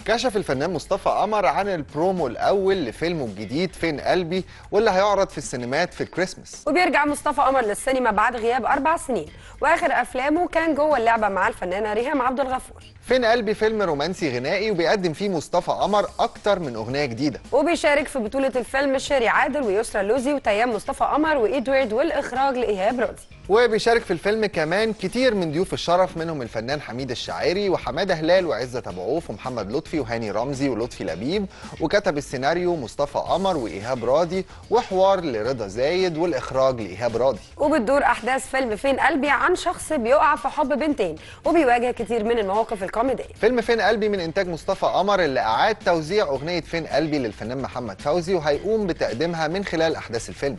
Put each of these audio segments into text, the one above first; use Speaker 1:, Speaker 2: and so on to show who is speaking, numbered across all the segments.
Speaker 1: كشف الفنان مصطفى قمر عن البرومو الاول لفيلمه الجديد فين قلبي واللي هيعرض في السينمات في الكريسماس
Speaker 2: وبيرجع مصطفى قمر للسينما بعد غياب أربع سنين وآخر أفلامه كان جوه اللعبة مع الفنانة ريهام عبد الغفور
Speaker 1: فين قلبي فيلم رومانسي غنائي وبيقدم فيه مصطفى قمر اكتر من اغنيه جديده
Speaker 2: وبيشارك في بطولة الفيلم شيري عادل ويسرى لوزي وتيام مصطفى قمر وإدوارد والإخراج لإيهاب راضي
Speaker 1: وبيشارك في الفيلم كمان كتير من ضيوف الشرف منهم الفنان حميد الشاعري وحماده هلال وعزت ابو عوف ومحمد لطفي وهاني رمزي ولطفي لبيب وكتب السيناريو مصطفى قمر وايهاب راضي وحوار لرضا زايد والاخراج لايهاب راضي
Speaker 2: وبتدور أحداث فيلم فين قلبي عن شخص بيقع في حب بنتين وبيواجه كتير من المواقف الكوميدية
Speaker 1: فيلم فين قلبي من انتاج مصطفى قمر اللي اعاد توزيع اغنيه فين قلبي للفنان محمد فوزي وهيقوم بتقديمها من خلال احداث الفيلم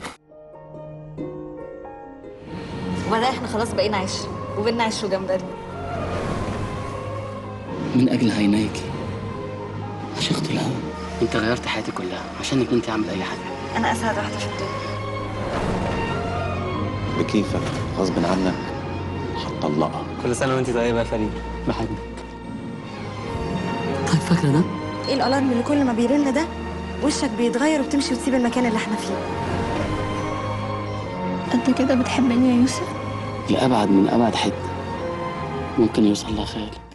Speaker 3: وبعدين احنا خلاص بقينا عشرة وبينا عشرة جنبنا
Speaker 4: من أجل عينيك عشقت الهوى أنت غيرت حياتي كلها عشانك أنت أعمل أي حاجة
Speaker 3: انا اسعد واحدة في الدنيا
Speaker 5: بكيفك غصب عنك هتطلقها
Speaker 4: كل سنة وأنت طيبة يا فريد بحبك طيب فاكرة ده؟
Speaker 6: ايه الالارم اللي كل ما بيرن ده وشك بيتغير وبتمشي وتسيب المكان اللي احنا فيه
Speaker 7: انت كده بتحبني يا يوسف
Speaker 4: لأبعد من أبعد حتة ممكن يوصل لها خيالي